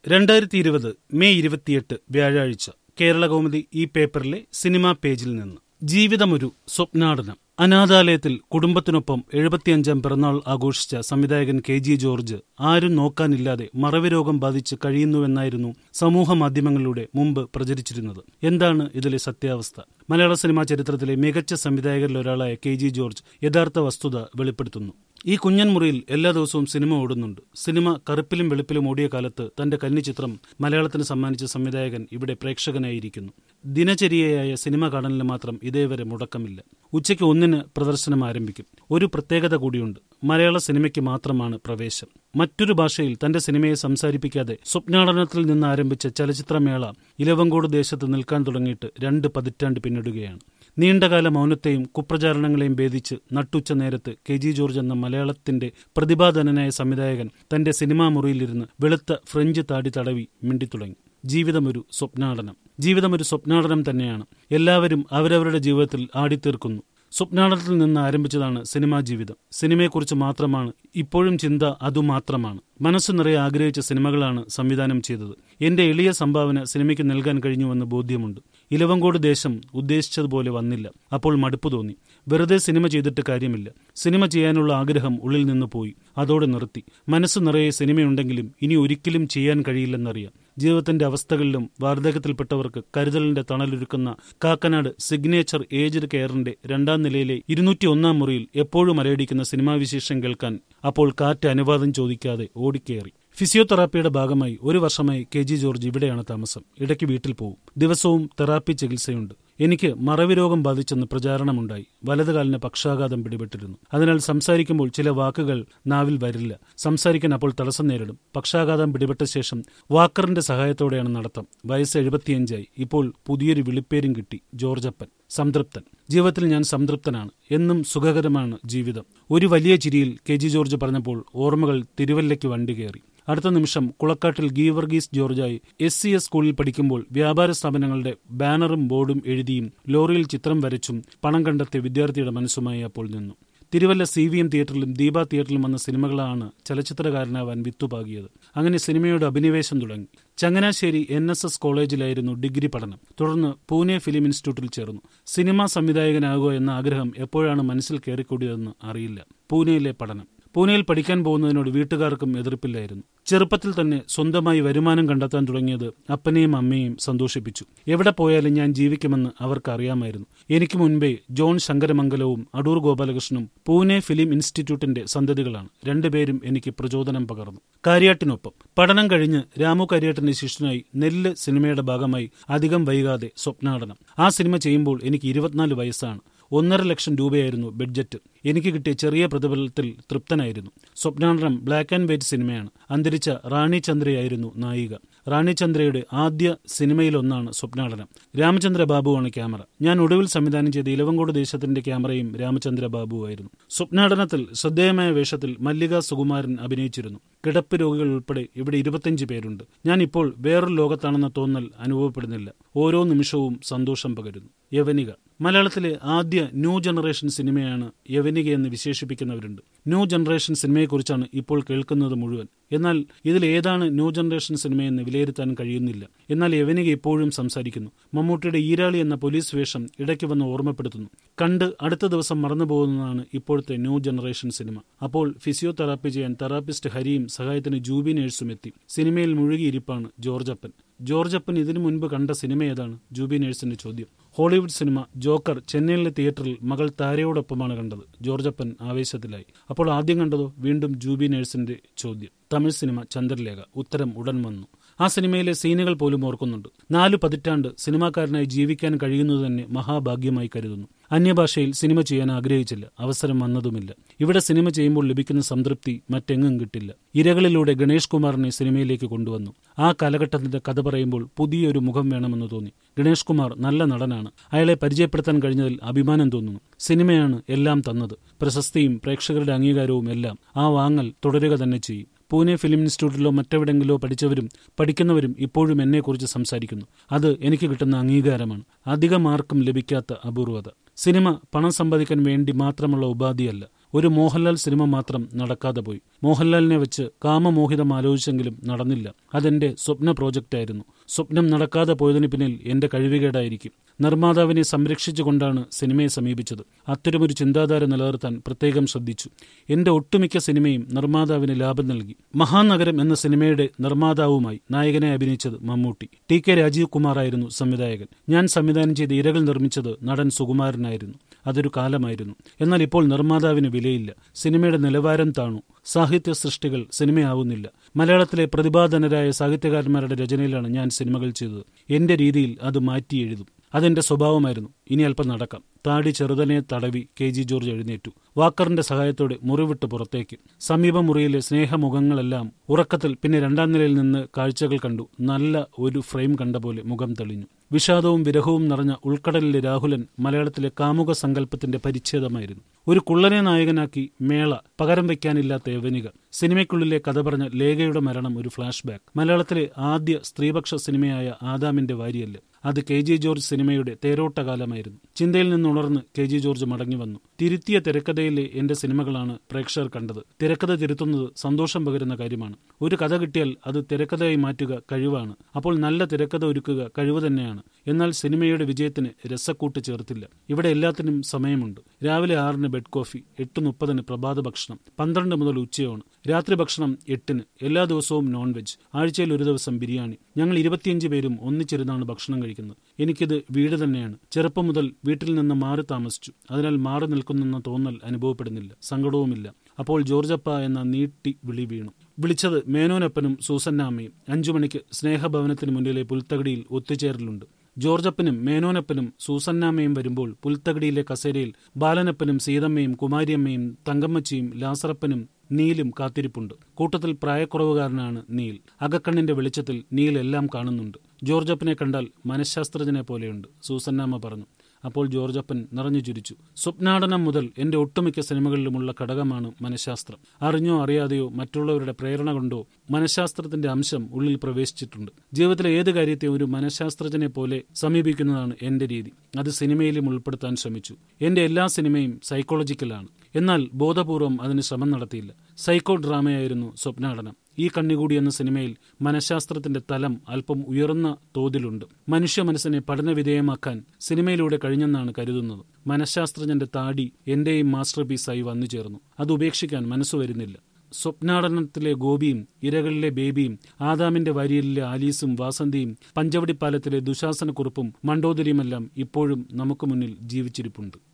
രണ്ടായിരത്തി ഇരുപത് മെയ് ഇരുപത്തിയെട്ട് വ്യാഴാഴ്ച കേരള കൗമുദി ഈ പേപ്പറിലെ സിനിമാ പേജിൽ നിന്ന് ജീവിതമൊരു സ്വപ്നാടനം അനാഥാലയത്തിൽ കുടുംബത്തിനൊപ്പം എഴുപത്തിയഞ്ചാം പിറന്നാൾ ആഘോഷിച്ച സംവിധായകൻ കെ ജി ജോർജ് ആരും നോക്കാനില്ലാതെ മറവി രോഗം ബാധിച്ച് കഴിയുന്നുവെന്നായിരുന്നു സമൂഹ മാധ്യമങ്ങളിലൂടെ മുമ്പ് പ്രചരിച്ചിരുന്നത് എന്താണ് ഇതിലെ സത്യാവസ്ഥ മലയാള സിനിമാ ചരിത്രത്തിലെ മികച്ച സംവിധായകരിൽ ഒരാളായ കെ ജി ജോർജ് യഥാർത്ഥ വസ്തുത വെളിപ്പെടുത്തുന്നു ഈ കുഞ്ഞൻ മുറിയിൽ എല്ലാ ദിവസവും സിനിമ ഓടുന്നുണ്ട് സിനിമ കറുപ്പിലും വെളുപ്പിലും ഓടിയ കാലത്ത് തന്റെ കന്നി ചിത്രം മലയാളത്തിന് സമ്മാനിച്ച സംവിധായകൻ ഇവിടെ പ്രേക്ഷകനായിരിക്കുന്നു ദിനചര്യയായ സിനിമ കാണലിന് മാത്രം ഇതേവരെ മുടക്കമില്ല ഉച്ചയ്ക്ക് ഒന്നിന് പ്രദർശനം ആരംഭിക്കും ഒരു പ്രത്യേകത കൂടിയുണ്ട് മലയാള സിനിമയ്ക്ക് മാത്രമാണ് പ്രവേശം മറ്റൊരു ഭാഷയിൽ തന്റെ സിനിമയെ സംസാരിപ്പിക്കാതെ സ്വപ്നാടനത്തിൽ നിന്ന് ആരംഭിച്ച ചലച്ചിത്രമേള ഇലവങ്കോട് ദേശത്ത് നിൽക്കാൻ തുടങ്ങിയിട്ട് രണ്ട് പതിറ്റാണ്ട് പിന്നിടുകയാണ് നീണ്ടകാല മൗനത്തെയും കുപ്രചാരണങ്ങളെയും ഭേദിച്ച് നട്ടുച്ച നേരത്ത് കെ ജി ജോർജ് എന്ന മലയാളത്തിന്റെ പ്രതിഭാധനനായ സംവിധായകൻ തന്റെ സിനിമാ മുറിയിലിരുന്ന് വെളുത്ത ഫ്രഞ്ച് താടി തടവി മിണ്ടിത്തുടങ്ങി ജീവിതമൊരു സ്വപ്നാടനം ജീവിതമൊരു സ്വപ്നാടനം തന്നെയാണ് എല്ലാവരും അവരവരുടെ ജീവിതത്തിൽ ആടിത്തീർക്കുന്നു സ്വപ്നാടനത്തിൽ നിന്ന് ആരംഭിച്ചതാണ് സിനിമാ ജീവിതം സിനിമയെക്കുറിച്ച് മാത്രമാണ് ഇപ്പോഴും ചിന്ത അതുമാത്രമാണ് മനസ്സു നിറയെ ആഗ്രഹിച്ച സിനിമകളാണ് സംവിധാനം ചെയ്തത് എന്റെ എളിയ സംഭാവന സിനിമയ്ക്ക് നൽകാൻ കഴിഞ്ഞുവെന്ന് ബോധ്യമുണ്ട് ഇലവങ്കോട് ദേശം ഉദ്ദേശിച്ചതുപോലെ വന്നില്ല അപ്പോൾ മടുപ്പ് തോന്നി വെറുതെ സിനിമ ചെയ്തിട്ട് കാര്യമില്ല സിനിമ ചെയ്യാനുള്ള ആഗ്രഹം ഉള്ളിൽ നിന്ന് പോയി അതോടെ നിർത്തി മനസ്സ് നിറയെ സിനിമയുണ്ടെങ്കിലും ഇനി ഒരിക്കലും ചെയ്യാൻ കഴിയില്ലെന്നറിയാം ജീവിതത്തിന്റെ അവസ്ഥകളിലും വാർദ്ധക്യത്തിൽപ്പെട്ടവർക്ക് കരുതലിന്റെ തണലൊരുക്കുന്ന കാക്കനാട് സിഗ്നേച്ചർ ഏജ്ഡ് കെയറിന്റെ രണ്ടാം നിലയിലെ ഇരുന്നൂറ്റി ഒന്നാം മുറിയിൽ എപ്പോഴും അലയടിക്കുന്ന സിനിമാ വിശേഷം കേൾക്കാൻ അപ്പോൾ കാറ്റ് അനുവാദം ചോദിക്കാതെ ഓടിക്കേറി ഫിസിയോതെറാപ്പിയുടെ ഭാഗമായി ഒരു വർഷമായി കെ ജി ജോർജ് ഇവിടെയാണ് താമസം ഇടയ്ക്ക് വീട്ടിൽ പോവും ദിവസവും തെറാപ്പി ചികിത്സയുണ്ട് എനിക്ക് മറവി രോഗം ബാധിച്ചെന്ന് പ്രചാരണമുണ്ടായി വലതുകാലിന് പക്ഷാഘാതം പിടിപെട്ടിരുന്നു അതിനാൽ സംസാരിക്കുമ്പോൾ ചില വാക്കുകൾ നാവിൽ വരില്ല സംസാരിക്കാൻ അപ്പോൾ തടസ്സം നേരിടും പക്ഷാഘാതം പിടിപെട്ട ശേഷം വാക്കറിന്റെ സഹായത്തോടെയാണ് നടത്തം വയസ്സ് എഴുപത്തിയഞ്ചായി ഇപ്പോൾ പുതിയൊരു വിളിപ്പേരും കിട്ടി ജോർജപ്പൻ സംതൃപ്തൻ ജീവിതത്തിൽ ഞാൻ സംതൃപ്തനാണ് എന്നും സുഖകരമാണ് ജീവിതം ഒരു വലിയ ചിരിയിൽ കെ ജി ജോർജ് പറഞ്ഞപ്പോൾ ഓർമ്മകൾ തിരുവല്ലയ്ക്ക് വണ്ടി കയറി അടുത്ത നിമിഷം കുളക്കാട്ടിൽ ഗീവർഗീസ് ജോർജായി എസ് സി എസ് സ്കൂളിൽ പഠിക്കുമ്പോൾ വ്യാപാര സ്ഥാപനങ്ങളുടെ ബാനറും ബോർഡും എഴുതിയും ലോറിയിൽ ചിത്രം വരച്ചും പണം കണ്ടെത്തിയ വിദ്യാർത്ഥിയുടെ മനസ്സുമായി അപ്പോൾ നിന്നു തിരുവല്ല സി വി എം തിയേറ്ററിലും ദീപ തിയേറ്ററിലും വന്ന സിനിമകളാണ് ചലച്ചിത്രകാരനാവാൻ വിത്തുപാകിയത് അങ്ങനെ സിനിമയുടെ അഭിനിവേശം തുടങ്ങി ചങ്ങനാശ്ശേരി എൻ എസ് എസ് കോളേജിലായിരുന്നു ഡിഗ്രി പഠനം തുടർന്ന് പൂനെ ഫിലിം ഇൻസ്റ്റിറ്റ്യൂട്ടിൽ ചേർന്നു സിനിമാ സംവിധായകനാകുക എന്ന ആഗ്രഹം എപ്പോഴാണ് മനസ്സിൽ കയറിക്കൂടിയതെന്ന് അറിയില്ല പൂനെയിലെ പഠനം പൂനെയിൽ പഠിക്കാൻ പോകുന്നതിനോട് വീട്ടുകാർക്കും എതിർപ്പില്ലായിരുന്നു ചെറുപ്പത്തിൽ തന്നെ സ്വന്തമായി വരുമാനം കണ്ടെത്താൻ തുടങ്ങിയത് അപ്പനെയും അമ്മയെയും സന്തോഷിപ്പിച്ചു എവിടെ പോയാലും ഞാൻ ജീവിക്കുമെന്ന് അവർക്ക് അറിയാമായിരുന്നു എനിക്ക് മുൻപേ ജോൺ ശങ്കരമംഗലവും അടൂർ ഗോപാലകൃഷ്ണനും പൂനെ ഫിലിം ഇൻസ്റ്റിറ്റ്യൂട്ടിന്റെ സന്തതികളാണ് രണ്ടുപേരും എനിക്ക് പ്രചോദനം പകർന്നു കാര്യാട്ടിനൊപ്പം പഠനം കഴിഞ്ഞ് രാമു കാര്യാട്ടിന്റെ ശിഷ്യനായി നെല്ല് സിനിമയുടെ ഭാഗമായി അധികം വൈകാതെ സ്വപ്നാടനം ആ സിനിമ ചെയ്യുമ്പോൾ എനിക്ക് ഇരുപത്തിനാല് വയസ്സാണ് ഒന്നര ലക്ഷം രൂപയായിരുന്നു ബഡ്ജറ്റ് എനിക്ക് കിട്ടിയ ചെറിയ പ്രതിഫലത്തിൽ തൃപ്തനായിരുന്നു സ്വപ്നാടനം ബ്ലാക്ക് ആൻഡ് വൈറ്റ് സിനിമയാണ് അന്തരിച്ച റാണി ചന്ദ്രയായിരുന്നു നായിക റാണി ചന്ദ്രയുടെ ആദ്യ സിനിമയിലൊന്നാണ് സ്വപ്നാടനം രാമചന്ദ്ര ബാബുവാണ് ക്യാമറ ഞാൻ ഒടുവിൽ സംവിധാനം ചെയ്ത ഇലവങ്കോട് ദേശത്തിന്റെ ക്യാമറയും രാമചന്ദ്ര ബാബുവായിരുന്നു സ്വപ്നാടനത്തിൽ ശ്രദ്ധേയമായ വേഷത്തിൽ മല്ലിക സുകുമാരൻ അഭിനയിച്ചിരുന്നു കിടപ്പ് രോഗികൾ ഉൾപ്പെടെ ഇവിടെ ഇരുപത്തിയഞ്ച് പേരുണ്ട് ഞാൻ ഇപ്പോൾ വേറൊരു ലോകത്താണെന്ന തോന്നൽ അനുഭവപ്പെടുന്നില്ല ഓരോ നിമിഷവും സന്തോഷം പകരുന്നു യവനിക മലയാളത്തിലെ ആദ്യ ന്യൂ ജനറേഷൻ സിനിമയാണ് യവനിക എന്ന് വിശേഷിപ്പിക്കുന്നവരുണ്ട് ന്യൂ ജനറേഷൻ സിനിമയെക്കുറിച്ചാണ് ഇപ്പോൾ കേൾക്കുന്നത് മുഴുവൻ എന്നാൽ ഇതിൽ ഏതാണ് ന്യൂ ജനറേഷൻ സിനിമയെന്ന് വിലയിരുത്താൻ കഴിയുന്നില്ല എന്നാൽ യവനിക ഇപ്പോഴും സംസാരിക്കുന്നു മമ്മൂട്ടിയുടെ ഈരാളി എന്ന പോലീസ് വേഷം ഇടയ്ക്ക് വന്ന് ഓർമ്മപ്പെടുത്തുന്നു കണ്ട് അടുത്ത ദിവസം മറന്നുപോകുന്നതാണ് ഇപ്പോഴത്തെ ന്യൂ ജനറേഷൻ സിനിമ അപ്പോൾ ഫിസിയോതെറാപ്പി ചെയ്യാൻ തെറാപ്പിസ്റ്റ് ഹരിയും സഹായത്തിന് ജൂബി നേഴ്സും എത്തി സിനിമയിൽ മുഴുകിയിരിപ്പാണ് ജോർജപ്പൻ ജോർജപ്പൻ ഇതിനു മുൻപ് കണ്ട സിനിമ ഏതാണ് ജൂബി നേഴ്സിന്റെ ചോദ്യം ഹോളിവുഡ് സിനിമ ജോക്കർ ചെന്നൈയിലെ തിയേറ്ററിൽ മകൾ താരയോടൊപ്പമാണ് കണ്ടത് ജോർജപ്പൻ ആവേശത്തിലായി അപ്പോൾ ആദ്യം കണ്ടതോ വീണ്ടും ജൂബി നേഴ്സിന്റെ ചോദ്യം തമിഴ് സിനിമ ചന്ദ്രലേഖ ഉത്തരം ഉടൻ വന്നു ആ സിനിമയിലെ സീനുകൾ പോലും ഓർക്കുന്നുണ്ട് നാലു പതിറ്റാണ്ട് സിനിമാക്കാരനായി ജീവിക്കാൻ കഴിയുന്നത് തന്നെ മഹാഭാഗ്യമായി കരുതുന്നു അന്യഭാഷയിൽ സിനിമ ചെയ്യാൻ ആഗ്രഹിച്ചില്ല അവസരം വന്നതുമില്ല ഇവിടെ സിനിമ ചെയ്യുമ്പോൾ ലഭിക്കുന്ന സംതൃപ്തി മറ്റെങ്ങും കിട്ടില്ല ഇരകളിലൂടെ ഗണേഷ് കുമാറിനെ സിനിമയിലേക്ക് കൊണ്ടുവന്നു ആ കാലഘട്ടത്തിന്റെ കഥ പറയുമ്പോൾ പുതിയൊരു മുഖം വേണമെന്ന് തോന്നി ഗണേഷ് കുമാർ നല്ല നടനാണ് അയാളെ പരിചയപ്പെടുത്താൻ കഴിഞ്ഞതിൽ അഭിമാനം തോന്നുന്നു സിനിമയാണ് എല്ലാം തന്നത് പ്രശസ്തിയും പ്രേക്ഷകരുടെ അംഗീകാരവും എല്ലാം ആ വാങ്ങൽ തുടരുക തന്നെ ചെയ്യും പൂനെ ഫിലിം ഇൻസ്റ്റിറ്റ്യൂട്ടിലോ മറ്റെവിടെങ്കിലോ പഠിച്ചവരും പഠിക്കുന്നവരും ഇപ്പോഴും എന്നെക്കുറിച്ച് സംസാരിക്കുന്നു അത് എനിക്ക് കിട്ടുന്ന അംഗീകാരമാണ് അധികം ആർക്കും ലഭിക്കാത്ത അപൂർവത സിനിമ പണം സമ്പാദിക്കാൻ വേണ്ടി മാത്രമുള്ള ഉപാധിയല്ല ഒരു മോഹൻലാൽ സിനിമ മാത്രം നടക്കാതെ പോയി മോഹൻലാലിനെ വെച്ച് കാമമോഹിതം ആലോചിച്ചെങ്കിലും നടന്നില്ല അതെന്റെ സ്വപ്ന പ്രോജക്റ്റായിരുന്നു സ്വപ്നം നടക്കാതെ പോയതിന് പിന്നിൽ എന്റെ കഴിവുകേടായിരിക്കും നിർമ്മാതാവിനെ സംരക്ഷിച്ചുകൊണ്ടാണ് സിനിമയെ സമീപിച്ചത് അത്തരമൊരു ചിന്താധാര നിലനിർത്താൻ പ്രത്യേകം ശ്രദ്ധിച്ചു എന്റെ ഒട്ടുമിക്ക സിനിമയും നിർമ്മാതാവിന് ലാഭം നൽകി മഹാനഗരം എന്ന സിനിമയുടെ നിർമ്മാതാവുമായി നായകനെ അഭിനയിച്ചത് മമ്മൂട്ടി ടി കെ രാജീവ് കുമാറായിരുന്നു സംവിധായകൻ ഞാൻ സംവിധാനം ചെയ്ത ഇരകൾ നിർമ്മിച്ചത് നടൻ സുകുമാരനായിരുന്നു അതൊരു കാലമായിരുന്നു എന്നാൽ ഇപ്പോൾ നിർമ്മാതാവിന് വിലയില്ല സിനിമയുടെ നിലവാരം താണു സാഹിത്യ സൃഷ്ടികൾ സിനിമയാവുന്നില്ല മലയാളത്തിലെ പ്രതിഭാധനരായ സാഹിത്യകാരന്മാരുടെ രചനയിലാണ് ഞാൻ സിനിമകൾ ചെയ്തത് എന്റെ രീതിയിൽ അത് മാറ്റി എഴുതും അതെന്റെ സ്വഭാവമായിരുന്നു ഇനി അല്പം നടക്കാം താടി ചെറുതനെ തടവി കെ ജി ജോർജ് എഴുന്നേറ്റു വാക്കറിന്റെ സഹായത്തോടെ മുറിവിട്ട് പുറത്തേക്ക് സമീപ മുറിയിലെ സ്നേഹമുഖങ്ങളെല്ലാം ഉറക്കത്തിൽ പിന്നെ രണ്ടാം നിലയിൽ നിന്ന് കാഴ്ചകൾ കണ്ടു നല്ല ഒരു ഫ്രെയിം കണ്ട പോലെ മുഖം തെളിഞ്ഞു വിഷാദവും വിരഹവും നിറഞ്ഞ ഉൾക്കടലിലെ രാഹുലൻ മലയാളത്തിലെ കാമുക സങ്കല്പത്തിന്റെ പരിച്ഛേദമായിരുന്നു ഒരു കുള്ളനെ നായകനാക്കി മേള പകരം വയ്ക്കാനില്ലാത്ത യവനിക സിനിമയ്ക്കുള്ളിലെ കഥ പറഞ്ഞ ലേഖയുടെ മരണം ഒരു ഫ്ലാഷ് ബാക്ക് മലയാളത്തിലെ ആദ്യ സ്ത്രീപക്ഷ സിനിമയായ ആദാമിന്റെ വാരിയല്ല അത് കെ ജി ജോർജ് സിനിമയുടെ തേരോട്ടകാലമായിരുന്നു ചിന്തയിൽ നിന്നുണർന്ന് കെ ജി ജോർജ് മടങ്ങി വന്നു തിരുത്തിയ തിരക്കഥയിലെ എന്റെ സിനിമകളാണ് പ്രേക്ഷകർ കണ്ടത് തിരക്കഥ തിരുത്തുന്നത് സന്തോഷം പകരുന്ന കാര്യമാണ് ഒരു കഥ കിട്ടിയാൽ അത് തിരക്കഥയായി മാറ്റുക കഴിവാണ് അപ്പോൾ നല്ല തിരക്കഥ ഒരുക്കുക കഴിവ് തന്നെയാണ് എന്നാൽ സിനിമയുടെ വിജയത്തിന് രസക്കൂട്ട് ചേർത്തില്ല ഇവിടെ എല്ലാത്തിനും സമയമുണ്ട് രാവിലെ ആറിന് ബെഡ് കോഫി എട്ട് മുപ്പതിന് പ്രഭാത ഭക്ഷണം പന്ത്രണ്ട് മുതൽ ഉച്ചയോണ് രാത്രി ഭക്ഷണം എട്ടിന് എല്ലാ ദിവസവും നോൺ വെജ് ആഴ്ചയിൽ ഒരു ദിവസം ബിരിയാണി ഞങ്ങൾ ഇരുപത്തിയഞ്ച് പേരും ഒന്നിച്ചിരുന്നാണ് ഭക്ഷണം കഴിക്കുന്നത് എനിക്കിത് വീട് തന്നെയാണ് ചെറുപ്പം മുതൽ വീട്ടിൽ നിന്ന് മാറി താമസിച്ചു അതിനാൽ മാറി നിൽക്കുന്നെന്ന തോന്നൽ അനുഭവപ്പെടുന്നില്ല സങ്കടവുമില്ല അപ്പോൾ ജോർജപ്പ എന്ന നീട്ടി വിളി വീണു വിളിച്ചത് മേനോനപ്പനും സൂസന്നാമ്മയും അഞ്ചു മണിക്ക് സ്നേഹഭവനത്തിന് മുന്നിലെ പുൽത്തകടിയിൽ ഒത്തുചേരലുണ്ട് ജോർജപ്പനും മേനോനപ്പനും സൂസന്നാമ്മയും വരുമ്പോൾ പുൽത്തകടിയിലെ കസേരയിൽ ബാലനപ്പനും സീതമ്മയും കുമാരിയമ്മയും തങ്കമ്മച്ചിയും ലാസറപ്പനും നീലും കാത്തിരിപ്പുണ്ട് കൂട്ടത്തിൽ പ്രായക്കുറവുകാരനാണ് നീൽ അകക്കണ്ണിന്റെ വെളിച്ചത്തിൽ നീൽ എല്ലാം കാണുന്നുണ്ട് ജോർജപ്പനെ കണ്ടാൽ മനഃശാസ്ത്രജ്ഞനെ പോലെയുണ്ട് സൂസന്നാമ്മ പറഞ്ഞു അപ്പോൾ ജോർജപ്പൻ നിറഞ്ഞു ചിരിച്ചു സ്വപ്നാടനം മുതൽ എന്റെ ഒട്ടുമിക്ക സിനിമകളിലുമുള്ള ഘടകമാണ് മനഃശാസ്ത്രം അറിഞ്ഞോ അറിയാതെയോ മറ്റുള്ളവരുടെ പ്രേരണ കൊണ്ടോ മനഃശാസ്ത്രത്തിന്റെ അംശം ഉള്ളിൽ പ്രവേശിച്ചിട്ടുണ്ട് ജീവിതത്തിലെ ഏത് കാര്യത്തെ ഒരു മനഃശാസ്ത്രജ്ഞനെ പോലെ സമീപിക്കുന്നതാണ് എന്റെ രീതി അത് സിനിമയിലും ഉൾപ്പെടുത്താൻ ശ്രമിച്ചു എന്റെ എല്ലാ സിനിമയും സൈക്കോളജിക്കലാണ് എന്നാൽ ബോധപൂർവം അതിന് ശ്രമം നടത്തിയില്ല സൈക്കോ ഡ്രാമയായിരുന്നു സ്വപ്നാടനം ഈ കണ്ണികൂടി എന്ന സിനിമയിൽ മനഃശാസ്ത്രത്തിന്റെ തലം അല്പം ഉയർന്ന തോതിലുണ്ട് മനുഷ്യ മനസ്സിനെ പഠനവിധേയമാക്കാൻ സിനിമയിലൂടെ കഴിഞ്ഞെന്നാണ് കരുതുന്നത് മനഃശാസ്ത്രജ്ഞന്റെ താടി എന്റെയും മാസ്റ്റർ പീസായി വന്നു ചേർന്നു അത് ഉപേക്ഷിക്കാൻ മനസ്സു വരുന്നില്ല സ്വപ്നാടനത്തിലെ ഗോപിയും ഇരകളിലെ ബേബിയും ആദാമിന്റെ വരിയിലെ ആലീസും വാസന്തിയും പഞ്ചവടിപ്പാലത്തിലെ ദുശാസനക്കുറിപ്പും മണ്ടോദരിയുമെല്ലാം ഇപ്പോഴും നമുക്ക് മുന്നിൽ ജീവിച്ചിരിപ്പുണ്ട്